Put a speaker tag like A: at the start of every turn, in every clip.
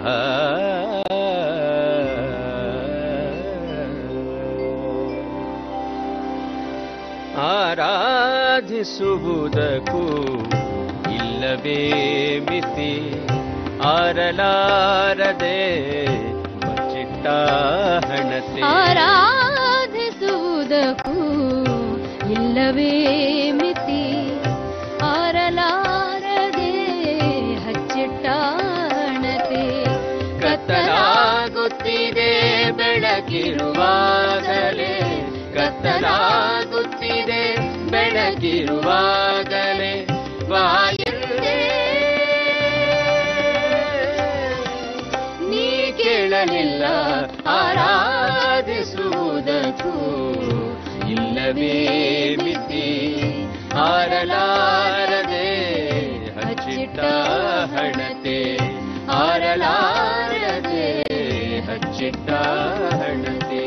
A: ಆರಾಧಿಸುವುದಕ್ಕೂ ಇಲ್ಲವೇ ಮಿತಿ ಆರಲಾರದೆ ಬಚ್ಚಿಟ್ಟ ಹಣತೆ
B: ಆರಾಧಿಸುವುದಕ್ಕೂ ಇಲ್ಲವೇ ಮಿತಿ ಆರಲಾರದೆ ಹಚ್ಚಿಟ್ಟಾಣತೆ
A: ಕತ್ತಲಾಗುತ್ತಿದೆ ಬೆಳಗಿರುವಾಗಲೇ ಕತ್ತಲಾಗುತ್ತಿದೆ ಬೆಳಗಿರುವಾಗಲೇ ಬಾಯಲ್ಲೇ ನೀ ಕೇಳಲಿಲ್ಲ ಆರಾಧಿಸುವುದಕ್ಕೂ ಇಲ್ಲವೇ ಮಿತಿ ಆರಲಾರದೆ ಹಚ್ಚಿಟ್ಟ ಹಣತೆ ಆರಲಾರದೆ ಹಚ್ಚಿಟ್ಟ ಹಣತೆ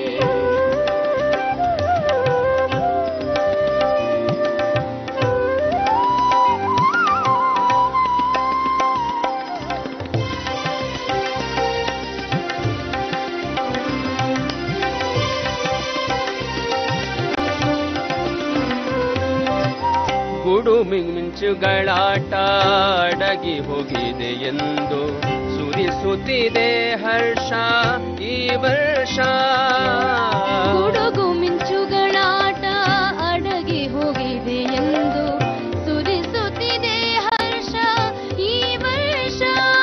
A: ಗುಡುಮಿ ಮಿಂಚುಗಳಾಟ ಅಡಗಿ ಹೋಗಿದೆ ಎಂದು ಸುರಿಸುತ್ತಿದೆ ಹರ್ಷ ಈ ವರ್ಷ
B: ಗುಡುಗು ಮಿಂಚುಗಳಾಟ ಅಡಗಿ ಹೋಗಿದೆ ಎಂದು ಸುರಿಸುತ್ತಿದೆ ಹರ್ಷ ಈ ವರ್ಷ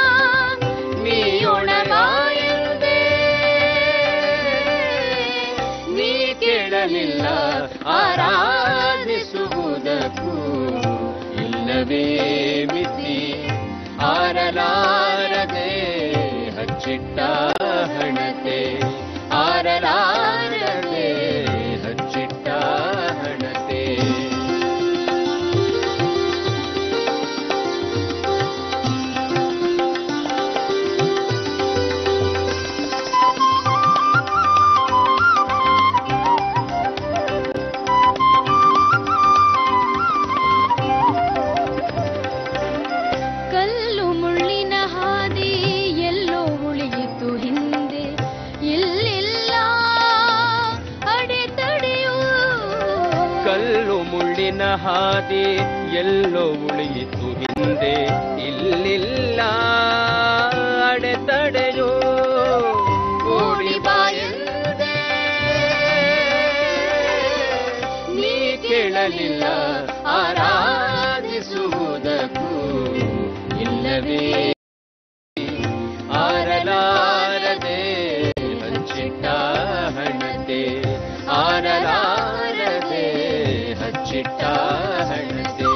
A: ನೀಯೊಣಗಾಯಲ್ದೆ ನೀ ಕೇಳಲಿಲ್ಲ ಆರಾಧಿಸುವುದಕ್ಕೂ ಇಲ್ಲವೇ ಮಿತಿ ಆರಲಾರದೆ ಹಚ್ಚಿಟ್ಟ ಹಣತೆ ಆರಲಾರದೆ ಹಚ್ಚಿಟ್ಟ ಹಣತೆ
B: ಕಲ್ಲು ಮುಳ್ಳಿನ ಹಾದಿ ಎಲ್ಲೋ ಉಳಿಯಿತು ಹಿಂದೆ ಇಲ್ಲಿಲ್ಲ ಅಡೆತಡೆಯು
A: ಕಲ್ಲು ಮುಳ್ಳಿನ ಹಾದಿ ಎಲ್ಲೋ ಉಳಿಯಿತು ಹಿಂದೆ ಇಲ್ಲಿಲ್ಲ ಅಡೆತಡೆಯೋ ಓಡಿ ಬಾಯಲ್ದೆ ನೀ ಕೇಳಲಿಲ್ಲ ಆರಾಧಿಸುವುದಕ್ಕೂ ಇಲ್ಲವೇ ಆರಲಾರದೆ ಹಚ್ಚಿಟ್ಟ ಹಣತೆ ಆರಲಾರದೆ ಹಚ್ಚಿಟ್ಟ ಹಣತೆ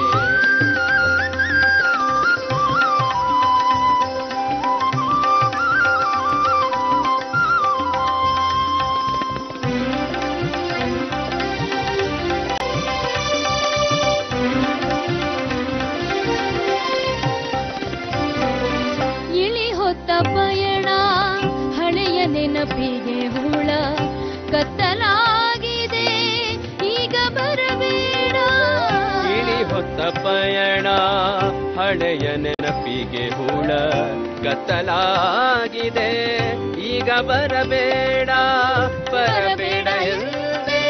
B: ಇಳಿ ಹೊತ್ತ ಪಯಣ ಹಳೆಯ ನೆನಪಿಗೆ ಹುಳ ಕತ್ತಲಾಗಿದೆ ಈಗ ಬರಬೇಡ
A: ಇಳಿ ಹೊತ್ತ ಪಯಣ ಹಳೆಯ ನೆನಪಿಗೆ ಹುಳ ಕತ್ತಲಾಗಿದೆ ಈಗ ಬರಬೇಡ ಬರಬೇಡ ಎಂದೇ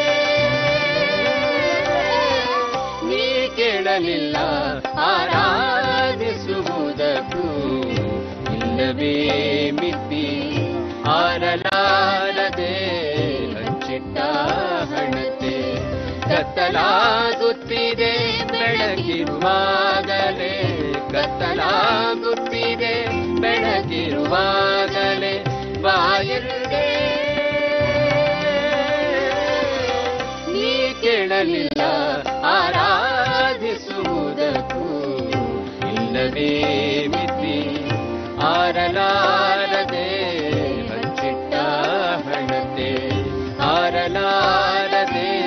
A: ನೀ ಕೇಳಲಿಲ್ಲ ಆರಾಧಿಸುವುದಕ್ಕೂ ಇಲ್ಲವೇ ಮಿತಿ ಆರಲಾರದೆ ಹಚ್ಚಿಟ್ಟ ಹಣತೆ ಕತ್ತಲಾಗುತ್ತಿದೆ ಬೆಳಗಿರುವಾಗಲೇ ಕತ್ತಲಾಗುತ್ತಿದೆ ಬೆಳಗಿರುವಾಗಲೇ ಬಾಯಲ್ಲೇ ನೀ ಕೇಳಲಿಲ್ಲ ಆರಾಧಿಸುವುದಕ್ಕೂ ಇಲ್ಲವೇ ಮಿತಿ ಆರಲಾರದೆ ಹಚ್ಚಿಟ್ಟ ಹಣತೆ ಆರಲಾರದೆ